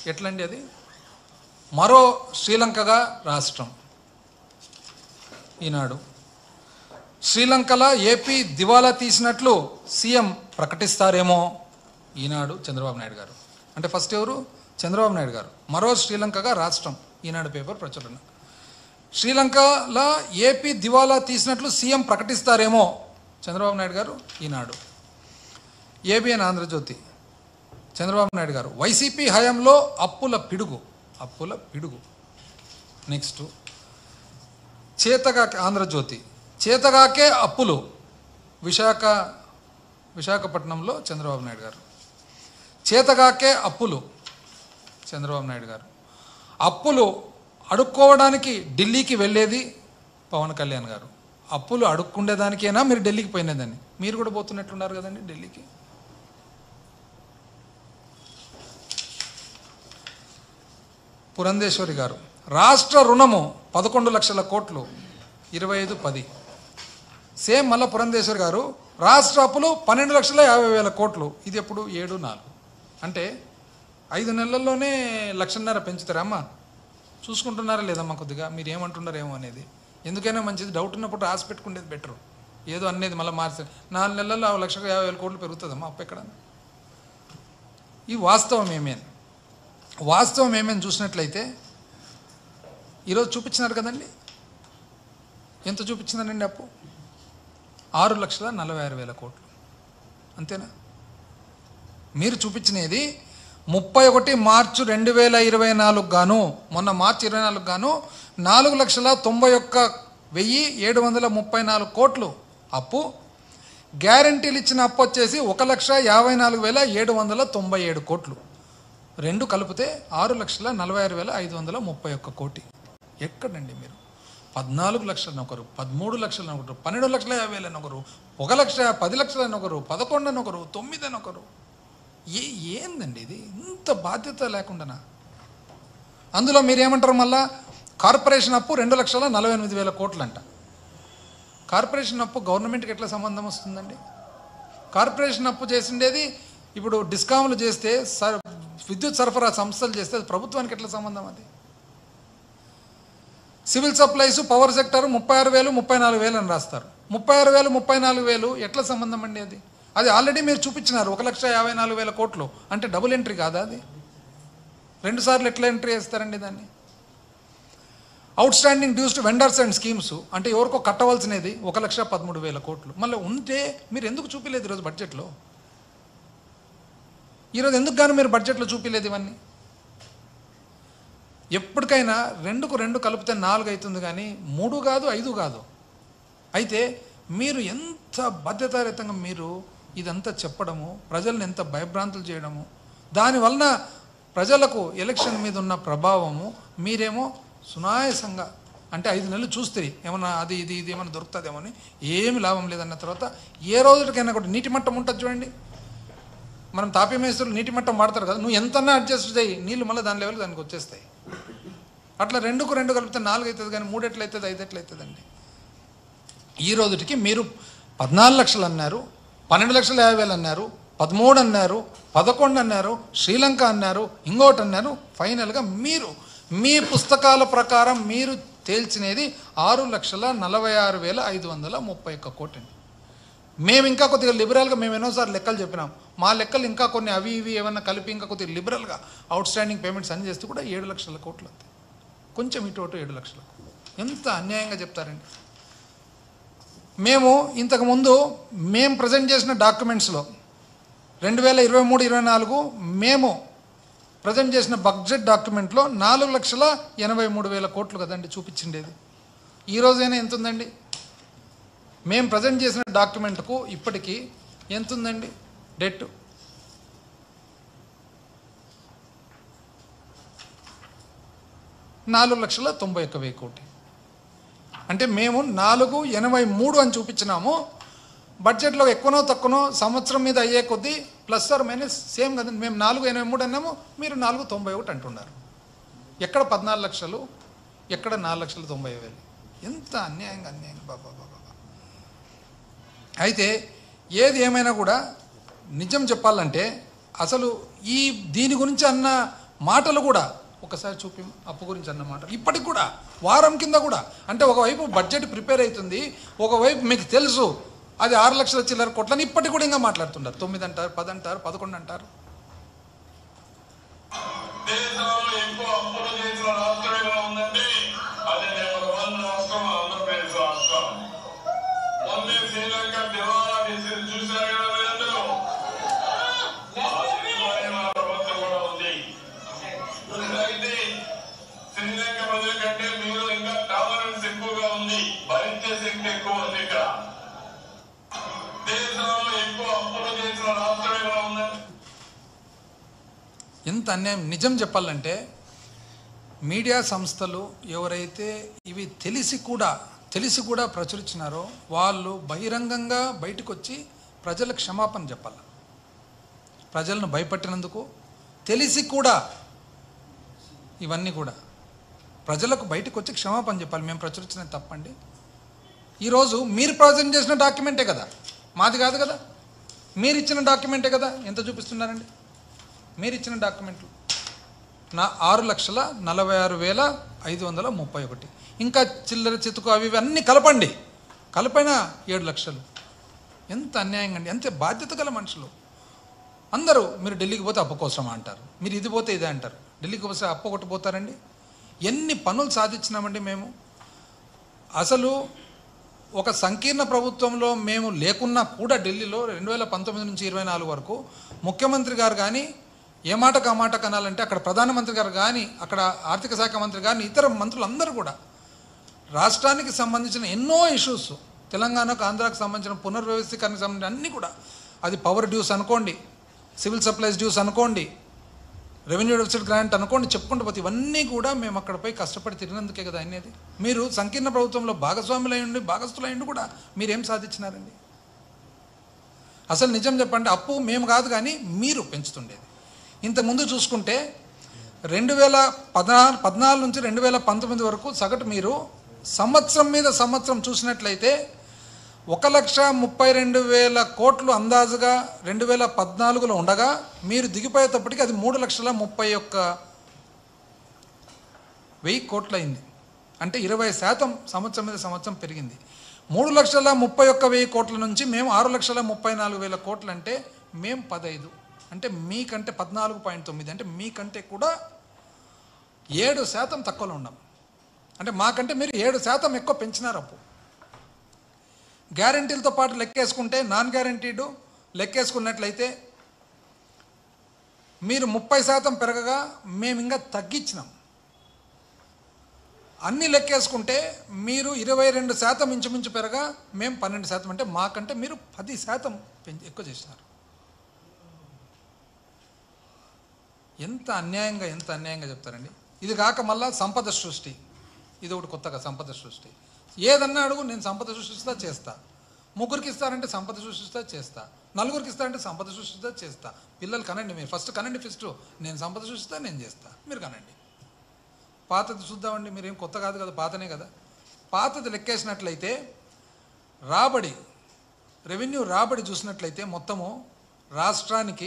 ఎట్లండి అది మరో శ్రీలంకగా రాష్ట్రం ఈనాడు శ్రీలంకలో ఏపీ దివాలా తీసినట్లు సీఎం ప్రకటిస్తారేమో ఈనాడు చంద్రబాబు నాయుడు గారు అంటే ఫస్ట్ ఎవరు చంద్రబాబు నాయుడు గారు మరో శ్రీలంకగా రాష్ట్రం ఈనాడు పేపర్ ప్రచురణ శ్రీలంకలో ఏపీ దివాలా తీసినట్లు సీఎం ప్రకటిస్తారేమో చంద్రబాబు నాయుడు గారు ఈనాడు ఏబిఎన్ ఆంధ్రజ్యోతి చంద్రబాబు నాయుడు గారు వైసీపీ హయాంలో అప్పుల పిడుగు అప్పుల పిడుగు నెక్స్ట్ చేతగాకే ఆంధ్రజ్యోతి చేతగాకే అప్పులు విశాఖ విశాఖపట్నంలో చంద్రబాబు నాయుడు గారు చేతగాకే అప్పులు చంద్రబాబు నాయుడు గారు అప్పులు అడుక్కోవడానికి ఢిల్లీకి వెళ్ళేది పవన్ కళ్యాణ్ గారు అప్పులు అడుక్కుండేదానికైనా మీరు ఢిల్లీకి పోయినదని మీరు కూడా పోతున్నట్లున్నారు కదండి ఢిల్లీకి పురంధేశ్వరి గారు రాష్ట్ర రుణము పదకొండు లక్షల కోట్లు ఇరవై ఐదు పది సేమ్ మళ్ళా పురంధేశ్వరి గారు రాష్ట్ర అప్పులు పన్నెండు లక్షల యాభై వేల కోట్లు ఇది ఎప్పుడు ఏడు నాలుగు అంటే ఐదు నెలల్లోనే లక్షన్నర పెంచుతారమ్మా చూసుకుంటున్నారా లేదమ్మా కొద్దిగా మీరు ఏమంటున్నారేమో అనేది ఎందుకైనా మంచిది డౌట్ ఉన్నప్పుడు రాసి పెట్టుకునేది బెటర్ ఏదో అనేది మళ్ళీ మార్చి నాలుగు నెలల్లో ఆ లక్షకు యాభై వేల కోట్లు పెరుగుతుందమ్మా అప్పు ఎక్కడ ఈ వాస్తవం ఏమేని వాస్తవం ఏమేమి చూసినట్లయితే ఈరోజు చూపించినారు కదండి ఎంత చూపించిందనండి అప్పు ఆరు లక్షల నలభై ఆరు వేల కోట్లు అంతేనా మీరు చూపించినది ముప్పై ఒకటి మార్చి రెండు వేల ఇరవై నాలుగు గాను మొన్న మార్చి ఇరవై నాలుగు గాను నాలుగు లక్షల తొంభై ఒక్క వెయ్యి ఏడు వందల ముప్పై నాలుగు కోట్లు అప్పు గ్యారంటీలు ఇచ్చిన అప్పు వచ్చేసి ఒక లక్ష యాభై నాలుగు వేల ఏడు వందల తొంభై ఏడు కోట్లు రెండు కలిపితే ఆరు లక్షల నలభై ఆరు వేల ఐదు వందల ముప్పై ఒక్క కోటి ఎక్కడండి మీరు పద్నాలుగు లక్షలని ఒకరు పదమూడు లక్షలని ఒకరు పన్నెండు లక్షల యాభై వేలని ఒకరు ఒక లక్ష పది లక్షలని ఒకరు పదకొండు అని ఒకరు తొమ్మిది అని ఒకరు ఏ ఏందండి ఇది ఇంత బాధ్యత లేకుండానా అందులో మీరు ఏమంటారు మళ్ళా కార్పొరేషన్ అప్పు రెండు లక్షల నలభై ఎనిమిది వేల కోట్లు అంట కార్పొరేషన్ అప్పు గవర్నమెంట్కి ఎట్లా సంబంధం వస్తుందండి కార్పొరేషన్ అప్పు చేసిండేది ఇప్పుడు డిస్కాములు చేస్తే సర్ విద్యుత్ సరఫరా సంస్థలు చేస్తే అది ప్రభుత్వానికి ఎట్లా సంబంధం అది సివిల్ సప్లైస్ పవర్ సెక్టర్ ముప్పై ఆరు వేలు ముప్పై నాలుగు వేలు అని రాస్తారు ముప్పై ఆరు వేలు ముప్పై నాలుగు వేలు ఎట్లా సంబంధం అండి అది అది ఆల్రెడీ మీరు చూపించినారు ఒక లక్ష యాభై నాలుగు వేల కోట్లు అంటే డబుల్ ఎంట్రీ కాదా అది రెండు సార్లు ఎట్లా ఎంట్రీ చేస్తారండి దాన్ని outstanding dues to vendors and schemes అంటే ఎవరికో కట్టవలసినది ఒక లక్ష పదమూడు వేల కోట్లు మళ్ళీ ఉంటే మీరు ఎందుకు చూపించలేదు ఈరోజు బడ్జెట్లో ఈరోజు ఎందుకు కానీ మీరు బడ్జెట్లో చూపించలేదు ఇవన్నీ ఎప్పటికైనా రెండుకు రెండు కలిపితే నాలుగు అవుతుంది కానీ మూడు కాదు ఐదు కాదు అయితే మీరు ఎంత బాధ్యతారహితంగా మీరు ఇదంతా చెప్పడము ప్రజల్ని ఎంత భయభ్రాంతులు చేయడము దానివలన ప్రజలకు ఎలక్షన్ మీద ఉన్న ప్రభావము మీరేమో సునాయాసంగా అంటే ఐదు నెలలు చూస్తే ఏమన్నా అది ఇది ఇది ఏమన్నా దొరుకుతుందేమో అని ఏమి లాభం లేదన్న తర్వాత ఏ రోజుకైనా కూడా నీటి మట్టం ఉంటుంది చూడండి మనం తాపీ మేస్తులు నీటి మట్టం వాడతారు కదా నువ్వు ఎంతన్నా అడ్జస్ట్ చేయి నీళ్ళు మళ్ళీ దాని లెవెల్ దానికి వచ్చేస్తాయి అట్లా రెండుకు రెండు కలిపితే నాలుగు అవుతుంది కానీ మూడు ఎట్లా అవుతుంది ఐదు ఎట్లా అవుతుందండి ఈ రోజుటికి మీరు పద్నాలుగు లక్షలు అన్నారు పన్నెండు లక్షల యాభై వేలు అన్నారు పదమూడు అన్నారు పదకొండు అన్నారు శ్రీలంక అన్నారు ఇంకోటి అన్నారు ఫైనల్గా మీరు మీ పుస్తకాల ప్రకారం మీరు తేల్చినది ఆరు లక్షల నలభై ఆరు వేల ఐదు వందల ముప్పై ఒక్క కోటి అండి మేము ఇంకా కొద్దిగా లిబరల్గా మేము ఎన్నోసార్లు లెక్కలు చెప్పినాం మా లెక్కలు ఇంకా కొన్ని అవి ఇవి ఏమన్నా కలిపి ఇంకా కొద్దిగా లిబరల్గా అవుట్ స్టాండింగ్ పేమెంట్స్ అన్ని చేస్తే కూడా ఏడు లక్షల కోట్లు అవుతాయి కొంచెం ఇటు అటు ఏడు లక్షలకు ఎంత అన్యాయంగా చెప్తారండి మేము ఇంతకుముందు మేము ప్రజెంట్ చేసిన డాక్యుమెంట్స్లో రెండు వేల ఇరవై మూడు ఇరవై నాలుగు మేము ప్రజెంట్ చేసిన బడ్జెట్ డాక్యుమెంట్లో నాలుగు లక్షల ఎనభై మూడు వేల కోట్లు కదండి చూపించిండేది ఈ రోజైనా ఎంత ఉందండి మేము ప్రజెంట్ చేసిన డాక్యుమెంట్కు ఇప్పటికీ ఎంత ఉందండి డెట్ నాలుగు లక్షల తొంభై ఒక్క వెయ్యి కోటి అంటే మేము నాలుగు ఎనభై మూడు అని చూపించినాము బడ్జెట్లో ఎక్కువనో తక్కువనో సంవత్సరం మీద అయ్యే కొద్దీ ప్లస్ ఆర్ మైనస్ సేమ్ కదండి మేము నాలుగు ఎనభై మూడు అన్నాము మీరు నాలుగు తొంభై ఒకటి అంటున్నారు ఎక్కడ పద్నాలుగు లక్షలు ఎక్కడ నాలుగు లక్షల తొంభై వేలు ఎంత అన్యాయంగా అన్యాయంగా బాబా బాబా బాబా. అయితే ఏది ఏమైనా కూడా నిజం చెప్పాలంటే అసలు ఈ దీని గురించి అన్న మాటలు కూడా ఒకసారి చూపి అప్పు గురించి అన్న మాట ఇప్పటికి కూడా వారం కింద కూడా అంటే ఒకవైపు బడ్జెట్ ప్రిపేర్ అవుతుంది ఒకవైపు మీకు తెలుసు అది ఆరు లక్షల చిల్లర కోట్లని ఇప్పటికి కూడా ఇంకా మాట్లాడుతుంటారు తొమ్మిది అంటారు పది అంటారు పదకొండు అంటారు దేశంలో ఎక్కువ అప్పులు చేసిన రాష్ట్రం ఏమైనా ఉందంటే అది నెంబర్ వన్ రాష్ట్రం ఆంధ్రప్రదేశ్ రాష్ట్రం మొన్నే శ్రీలంక దివాలా తీసి చూశారు కదా మీరందరూ ఆ దివాళీ మన ప్రభుత్వం కూడా ఉంది అయితే శ్రీలంక ప్రజల కంటే మీరు ఇంకా టాలరెన్స్ ఎక్కువగా ఉంది భరించే శక్తి ఎక్కువ ఉంది ఇక్కడ దేశంలో ఎక్కువ అప్పులు చేసిన రాష్ట్రం ఏమైనా ఉందంటే ఎంత అన్యాయం నిజం చెప్పాలంటే మీడియా సంస్థలు ఎవరైతే ఇవి తెలిసి కూడా తెలిసి కూడా ప్రచురించినారో వాళ్ళు బహిరంగంగా బయటకు వచ్చి ప్రజలకు క్షమాపణ చెప్పాలి ప్రజలను భయపట్టినందుకు తెలిసి కూడా ఇవన్నీ కూడా ప్రజలకు బయటకు వచ్చి క్షమాపణ చెప్పాలి మేము ప్రచురించిన తప్పండి ఈరోజు మీరు ప్రజెంట్ చేసిన డాక్యుమెంటే కదా మాది కాదు కదా మీరు ఇచ్చిన డాక్యుమెంటే కదా ఎంత చూపిస్తున్నారండి మీరు ఇచ్చిన డాక్యుమెంట్లు నా ఆరు లక్షల నలభై ఆరు వేల ఐదు వందల ముప్పై ఒకటి ఇంకా చిల్లర చితుకు అవి ఇవి అన్నీ కలపండి కలిపైన ఏడు లక్షలు ఎంత అన్యాయంగా అండి ఎంత బాధ్యత గల మనుషులు అందరూ మీరు ఢిల్లీకి పోతే అప్పు కోసమా అంటారు మీరు ఇది పోతే ఇదే అంటారు ఢిల్లీకి పోతే అప్పు ఒకటి పోతారండి ఎన్ని పనులు సాధించినామండి మేము అసలు ఒక సంకీర్ణ ప్రభుత్వంలో మేము లేకున్నా కూడా ఢిల్లీలో రెండు వేల పంతొమ్మిది నుంచి ఇరవై నాలుగు వరకు ముఖ్యమంత్రి గారు కానీ ఏ మాటకు ఆ మాట కనాలంటే అక్కడ ప్రధానమంత్రి గారు కానీ అక్కడ ఆర్థిక శాఖ మంత్రి కానీ ఇతర మంత్రులు అందరూ కూడా రాష్ట్రానికి సంబంధించిన ఎన్నో ఇష్యూస్ తెలంగాణకు ఆంధ్రాకు సంబంధించిన పునర్వ్యవస్థీకరణకు సంబంధించిన అన్నీ కూడా అది పవర్ డ్యూస్ అనుకోండి సివిల్ సప్లైస్ డ్యూస్ అనుకోండి రెవెన్యూ డెఫిసిట్ గ్రాంట్ అనుకోండి చెప్పుకుంటూ పోతే ఇవన్నీ కూడా మేము అక్కడ పోయి కష్టపడి తిరిగినందుకే కదా అనేది మీరు సంకీర్ణ ప్రభుత్వంలో భాగస్వాములు అయ్యండి భాగస్థులు అయ్యండి కూడా మీరేం సాధించినారండి అసలు నిజం చెప్పండి అప్పు మేము కాదు కానీ మీరు పెంచుతుండేది ఇంతకుముందు చూసుకుంటే రెండు వేల పద్నాలుగు పద్నాలుగు నుంచి రెండు వేల పంతొమ్మిది వరకు సగటు మీరు సంవత్సరం మీద సంవత్సరం చూసినట్లయితే ఒక లక్ష ముప్పై రెండు వేల కోట్లు అందాజుగా రెండు వేల పద్నాలుగులో ఉండగా మీరు దిగిపోయేటప్పటికి అది మూడు లక్షల ముప్పై ఒక్క వెయ్యి కోట్లు అయింది అంటే ఇరవై శాతం సంవత్సరం మీద సంవత్సరం పెరిగింది మూడు లక్షల ముప్పై ఒక్క వెయ్యి కోట్ల నుంచి మేము ఆరు లక్షల ముప్పై నాలుగు వేల కోట్లు అంటే మేము పదైదు అంటే మీకంటే పద్నాలుగు పాయింట్ తొమ్మిది అంటే మీకంటే కూడా ఏడు శాతం తక్కువలో ఉన్నాం అంటే మాకంటే మీరు ఏడు శాతం ఎక్కువ పెంచినారు అప్పు గ్యారంటీలతో పాటు లెక్కేసుకుంటే నాన్ గ్యారంటీడు లెక్కేసుకున్నట్లయితే మీరు ముప్పై శాతం పెరగగా మేము ఇంకా తగ్గించినాం అన్ని లెక్కేసుకుంటే మీరు ఇరవై రెండు శాతం ఇంచుమించు పెరగా మేము పన్నెండు శాతం అంటే మాకంటే మీరు పది శాతం పెంచి ఎక్కువ చేసినారు ఎంత అన్యాయంగా ఎంత అన్యాయంగా చెప్తారండి ఇది కాక మళ్ళా సంపద సృష్టి ఇది ఒకటి కొత్తగా సంపద సృష్టి ఏదన్నా అడుగు నేను సంపద సృష్టిస్తా చేస్తా ముగ్గురికి ఇస్తారంటే సంపద సృష్టిస్తా చేస్తా నలుగురికి ఇస్తారంటే సంపద సృష్టిస్తా చేస్తా పిల్లలు కనండి మీరు ఫస్ట్ కనండి ఫస్ట్ నేను సంపద సృష్టిస్తా నేను చేస్తా మీరు కనండి పాతది చూద్దామండి మీరేం కొత్త కాదు కదా పాతనే కదా పాతది లెక్కేసినట్లయితే రాబడి రెవెన్యూ రాబడి చూసినట్లయితే మొత్తము రాష్ట్రానికి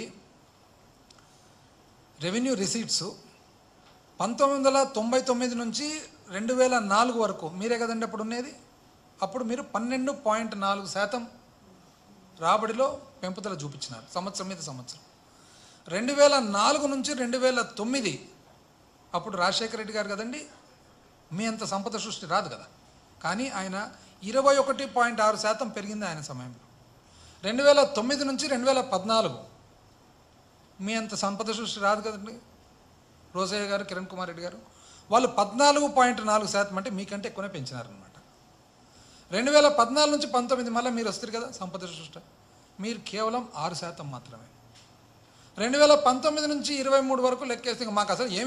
రెవెన్యూ రిసీట్స్ పంతొమ్మిది వందల తొంభై తొమ్మిది నుంచి రెండు వేల నాలుగు వరకు మీరే కదండి అప్పుడు ఉండేది అప్పుడు మీరు పన్నెండు పాయింట్ నాలుగు శాతం రాబడిలో పెంపుదల చూపించినారు సంవత్సరం మీద సంవత్సరం రెండు వేల నాలుగు నుంచి రెండు వేల తొమ్మిది అప్పుడు రాజశేఖర రెడ్డి గారు కదండి మీ అంత సంపద సృష్టి రాదు కదా కానీ ఆయన ఇరవై ఒకటి పాయింట్ ఆరు శాతం పెరిగింది ఆయన సమయంలో రెండు వేల తొమ్మిది నుంచి రెండు వేల పద్నాలుగు మీ అంత సంపద సృష్టి రాదు కదండి రోజయ్య గారు కిరణ్ కుమార్ రెడ్డి గారు వాళ్ళు పద్నాలుగు పాయింట్ నాలుగు శాతం అంటే మీకంటే ఎక్కువనే పెంచినారనమాట రెండు వేల పద్నాలుగు నుంచి పంతొమ్మిది మళ్ళీ మీరు వస్తారు కదా సంపద సృష్టి మీరు కేవలం ఆరు శాతం మాత్రమే రెండు వేల పంతొమ్మిది నుంచి ఇరవై మూడు వరకు లెక్కేస్తే ఇంక మాకు అసలు ఏమి